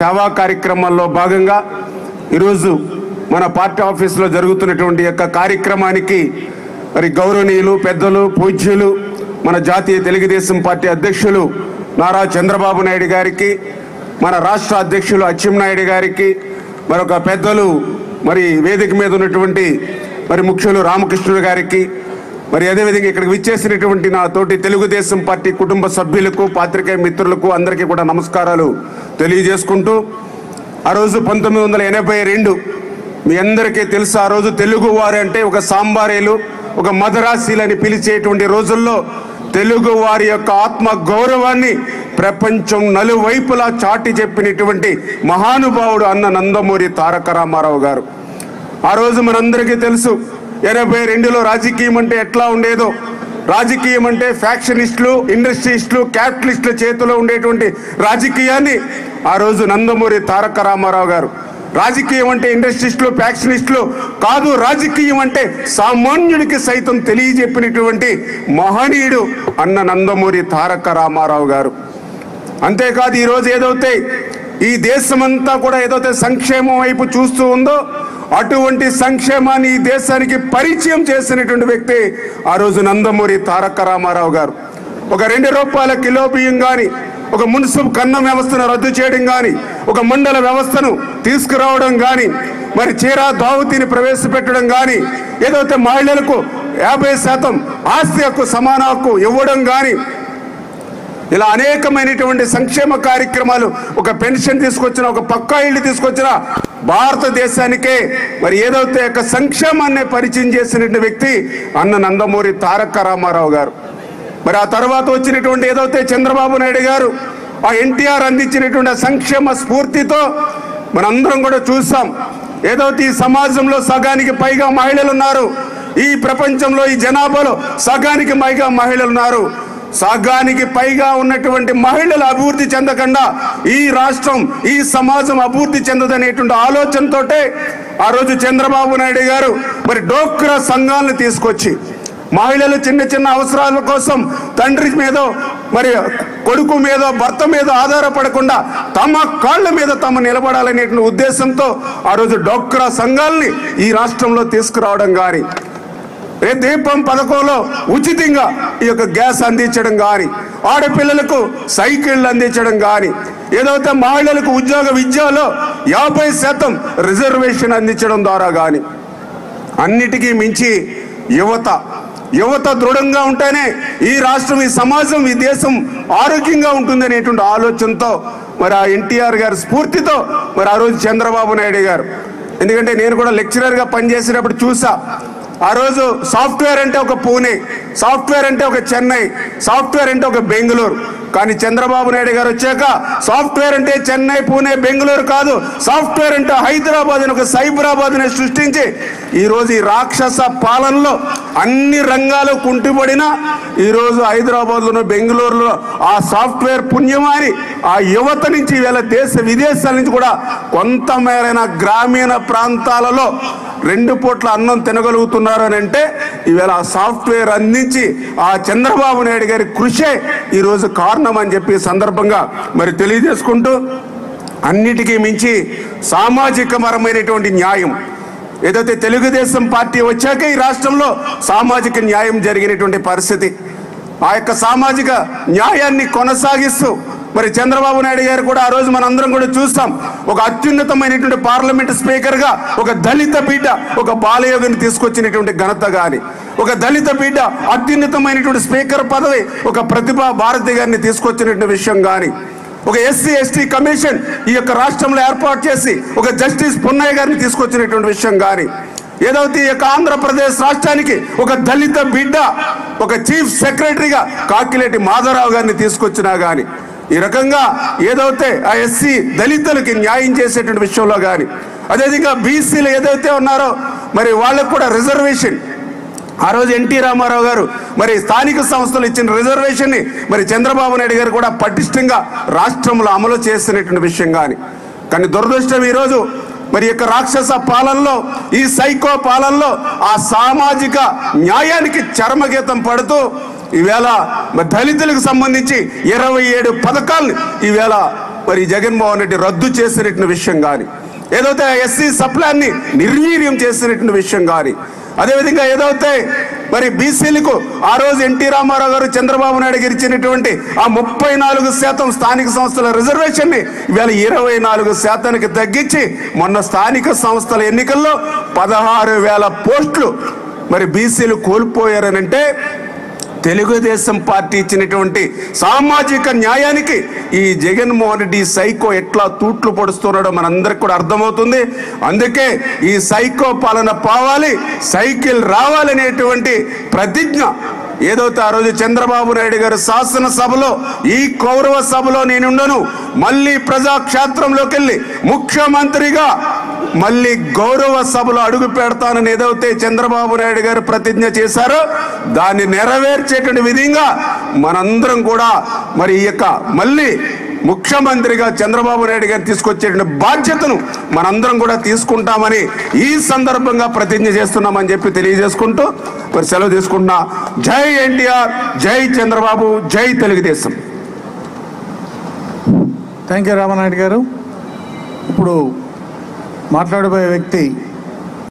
సేవా కార్యక్రమాల్లో భాగంగా ఈరోజు మన పార్టీ ఆఫీసులో జరుగుతున్నటువంటి యొక్క కార్యక్రమానికి మరి గౌరవనీయులు పెద్దలు పూజ్యులు మన జాతీయ తెలుగుదేశం పార్టీ అధ్యక్షులు నారా చంద్రబాబు నాయుడు గారికి మన రాష్ట్ర అధ్యక్షులు అచ్చెన్నాయుడు గారికి మరొక పెద్దలు మరి వేదిక మీద ఉన్నటువంటి మరి ముఖ్యులు రామకృష్ణుడు గారికి మరి అదేవిధంగా ఇక్కడికి విచ్చేసినటువంటి నా తోటి తెలుగుదేశం పార్టీ కుటుంబ సభ్యులకు పాత్రికేయ మిత్రులకు అందరికీ కూడా నమస్కారాలు తెలియజేసుకుంటూ ఆ రోజు పంతొమ్మిది వందల ఎనభై రెండు మీ అందరికీ తెలుసు ఆ రోజు తెలుగు వారు అంటే ఒక సాంబారేలు ఒక మదరాసీలని పిలిచేటువంటి రోజుల్లో తెలుగు వారి యొక్క ఆత్మ గౌరవాన్ని ప్రపంచం నలువైపులా చాటి చెప్పినటువంటి మహానుభావుడు అన్న నందమూరి తారక రామారావు గారు ఆ రోజు మనందరికీ తెలుసు ఎనభై రెండులో రాజకీయం అంటే ఎట్లా ఉండేదో రాజకీయం అంటే ఫ్యాక్షనిస్టులు ఇండస్ట్రీస్టులు క్యాపిటలిస్టుల చేతిలో ఉండేటువంటి రాజకీయాన్ని ఆ రోజు నందమూరి తారక రామారావు గారు రాజకీయం అంటే ఇండస్ట్రీస్టులు ఫ్యాక్షనిస్టులు కాదు రాజకీయం అంటే సామాన్యుడికి సైతం తెలియజెప్పినటువంటి మహనీయుడు అన్న నందమూరి తారక రామారావు గారు అంతేకాదు ఈరోజు ఏదైతే ఈ దేశమంతా కూడా ఏదైతే సంక్షేమం వైపు చూస్తూ ఉందో అటువంటి సంక్షేమాన్ని ఈ దేశానికి పరిచయం చేసినటువంటి వ్యక్తి ఆ రోజు నందమూరి తారక రామారావు గారు ఒక రెండు రూపాయల కిలో బియ్యం కానీ ఒక మున్సిపల్ కన్నం వ్యవస్థను రద్దు చేయడం కానీ ఒక మండల వ్యవస్థను తీసుకురావడం కానీ మరి చీరా దావతిని ప్రవేశపెట్టడం కానీ ఏదైతే మహిళలకు యాభై శాతం ఆస్తి హక్కు సమాన హక్కు ఇవ్వడం కానీ ఇలా అనేకమైనటువంటి సంక్షేమ కార్యక్రమాలు ఒక పెన్షన్ తీసుకొచ్చిన ఒక పక్కా ఇల్లు తీసుకొచ్చిన భారతదేశానికే మరి ఏదైతే ఒక సంక్షేమాన్ని పరిచయం చేసినటువంటి వ్యక్తి అన్న నందమూరి తారక రామారావు గారు మరి ఆ తర్వాత వచ్చినటువంటి ఏదైతే చంద్రబాబు నాయుడు గారు ఆ ఎన్టీఆర్ అందించినటువంటి ఆ సంక్షేమ స్ఫూర్తితో మనందరం కూడా చూసాం ఏదైతే ఈ సమాజంలో సగానికి పైగా మహిళలు ఉన్నారు ఈ ప్రపంచంలో ఈ జనాభాలో సగానికి పైగా మహిళలు ఉన్నారు సగానికి పైగా ఉన్నటువంటి మహిళలు అభివృద్ధి చెందకుండా ఈ రాష్ట్రం ఈ సమాజం అభివృద్ధి చెందదనేటువంటి ఆలోచనతోటే ఆ రోజు చంద్రబాబు నాయుడు గారు మరి డోక్రా సంఘాలను తీసుకొచ్చి మహిళలు చిన్న చిన్న అవసరాల కోసం తండ్రి మీద మరి కొడుకు మీద భర్త మీద ఆధారపడకుండా తమ కాళ్ళ మీద తమ నిలబడాలనేటువంటి ఉద్దేశంతో ఆ రోజు డోక్రా సంఘాలని ఈ రాష్ట్రంలో తీసుకురావడం కానీ ఏ దీపం పథకంలో ఉచితంగా ఈ యొక్క గ్యాస్ అందించడం కానీ ఆడపిల్లలకు సైకిళ్ళు అందించడం కానీ ఏదైతే మహిళలకు ఉద్యోగ విద్యలో యాభై శాతం రిజర్వేషన్ అందించడం ద్వారా కానీ అన్నిటికీ మించి యువత యువత దృఢంగా ఉంటేనే ఈ రాష్ట్రం ఈ సమాజం ఈ దేశం ఆరోగ్యంగా ఉంటుంది అనేటువంటి ఆలోచనతో మరి ఆ ఎన్టీఆర్ గారి స్ఫూర్తితో మరి ఆ రోజు చంద్రబాబు నాయుడు గారు ఎందుకంటే నేను కూడా లెక్చరర్గా పనిచేసేటప్పుడు చూసా ఆ రోజు సాఫ్ట్వేర్ అంటే ఒక పూణే సాఫ్ట్వేర్ అంటే ఒక చెన్నై సాఫ్ట్వేర్ అంటే ఒక బెంగళూరు కానీ చంద్రబాబు నాయుడు గారు వచ్చాక సాఫ్ట్వేర్ అంటే చెన్నై పూణే బెంగళూరు కాదు సాఫ్ట్వేర్ అంటే హైదరాబాద్ అని ఒక సైబరాబాద్ ని సృష్టించి ఈ రోజు ఈ రాక్షస పాలనలో అన్ని రంగాలు కుంటుపడినా ఈ రోజు హైదరాబాద్లోనూ బెంగళూరులో ఆ సాఫ్ట్వేర్ పుణ్యమాని ఆ యువత నుంచి వీళ్ళ దేశ విదేశాల నుంచి కూడా కొంతమేరైన గ్రామీణ ప్రాంతాలలో రెండు పూట్ల అన్నం తినగలుగుతున్నారు అని అంటే ఈవేళ ఆ సాఫ్ట్వేర్ అందించి ఆ చంద్రబాబు నాయుడు గారి కృషే ఈరోజు కారణం అని చెప్పి ఈ సందర్భంగా మరి తెలియజేసుకుంటూ అన్నిటికీ మించి సామాజికపరమైనటువంటి న్యాయం ఏదైతే తెలుగుదేశం పార్టీ వచ్చాక ఈ రాష్ట్రంలో సామాజిక న్యాయం జరిగినటువంటి పరిస్థితి ఆ యొక్క సామాజిక న్యాయాన్ని కొనసాగిస్తూ మరి చంద్రబాబు నాయుడు గారు కూడా ఆ రోజు మనందరం కూడా చూస్తాం ఒక అత్యున్నతమైనటువంటి పార్లమెంట్ స్పీకర్ గా ఒక దళిత బిడ్డ ఒక బాలయోగిని తీసుకొచ్చినటువంటి ఘనత గాని ఒక దళిత బిడ్డ అత్యున్నతమైనటువంటి స్పీకర్ పదవి ఒక ప్రతిభా భారతి గారిని తీసుకొచ్చినటువంటి విషయం గాని ఒక ఎస్సీ ఎస్టీ కమిషన్ ఈ యొక్క రాష్ట్రంలో ఏర్పాటు చేసి ఒక జస్టిస్ పున్నయ్య గారిని తీసుకొచ్చినటువంటి విషయం కానీ ఏదైతే ఈ యొక్క ఆంధ్రప్రదేశ్ రాష్ట్రానికి ఒక దళిత బిడ్డ ఒక చీఫ్ సెక్రటరీగా కాకిలేటి మాధవరావు గారిని తీసుకొచ్చినా కానీ ఈ రకంగా ఏదైతే ఆ ఎస్సీ దళితులకి న్యాయం చేసేటువంటి విషయంలో కానీ అదేవిధంగా బీసీలు ఏదైతే ఉన్నారో మరి వాళ్ళకు కూడా రిజర్వేషన్ ఆ రోజు ఎన్టీ రామారావు గారు మరి స్థానిక సంస్థలు ఇచ్చిన రిజర్వేషన్ ని మరి చంద్రబాబు నాయుడు గారు కూడా పటిష్టంగా రాష్ట్రంలో అమలు చేస్తున్నటువంటి విషయం కానీ కానీ దురదృష్టం ఈరోజు మరి యొక్క రాక్షస పాలనలో ఈ సైకో పాలనలో ఆ సామాజిక న్యాయానికి చరమగీతం పడుతూ ఈవేళ మరి దళితులకు సంబంధించి ఇరవై ఏడు పథకాలను ఈవేళ మరి జగన్మోహన్ రెడ్డి రద్దు చేసినటువంటి విషయం కానీ ఏదైతే ఎస్సీ సప్లాన్ని నిర్వీర్యం చేసినటువంటి విషయం కానీ అదేవిధంగా ఏదైతే మరి బీసీలకు ఆ రోజు ఎన్టీ రామారావు గారు చంద్రబాబు నాయుడు గారు ఇచ్చినటువంటి ఆ ముప్పై నాలుగు శాతం స్థానిక సంస్థల రిజర్వేషన్ ని ఇవాళ ఇరవై నాలుగు శాతానికి తగ్గించి మొన్న స్థానిక సంస్థల ఎన్నికల్లో పదహారు వేల పోస్టులు మరి బీసీలు కోల్పోయారనంటే తెలుగుదేశం పార్టీ ఇచ్చినటువంటి సామాజిక న్యాయానికి ఈ జగన్మోహన్ రెడ్డి ఈ సైకో ఎట్లా తూట్లు పొడుస్తున్నాడో మనందరికి కూడా అర్థమవుతుంది అందుకే ఈ సైకో పాలన పోవాలి సైకిల్ రావాలనేటువంటి ప్రతిజ్ఞ ఏదైతే ఆ రోజు చంద్రబాబు నాయుడు గారు శాసనసభలో ఈ కౌరవ సభలో నేనుండను మళ్ళీ ప్రజాక్షేత్రంలోకి వెళ్ళి ముఖ్యమంత్రిగా మళ్ళీ గౌరవ సభలో అడుగు పెడతానని ఏదైతే చంద్రబాబు నాయుడు గారు ప్రతిజ్ఞ చేశారో దాన్ని నెరవేర్చేటువంటి విధంగా మనందరం కూడా మరి ఈ యొక్క మళ్ళీ ముఖ్యమంత్రిగా చంద్రబాబు నాయుడు గారు తీసుకొచ్చేటువంటి బాధ్యతను మనందరం కూడా తీసుకుంటామని ఈ సందర్భంగా ప్రతిజ్ఞ చేస్తున్నామని చెప్పి తెలియజేసుకుంటూ మరి సెలవు తీసుకుంటున్నా జై ఎన్టీఆర్ జై చంద్రబాబు జై తెలుగుదేశం థ్యాంక్ యూ రామనాయుడు గారు ఇప్పుడు మాట్లాడబోయే వ్యక్తి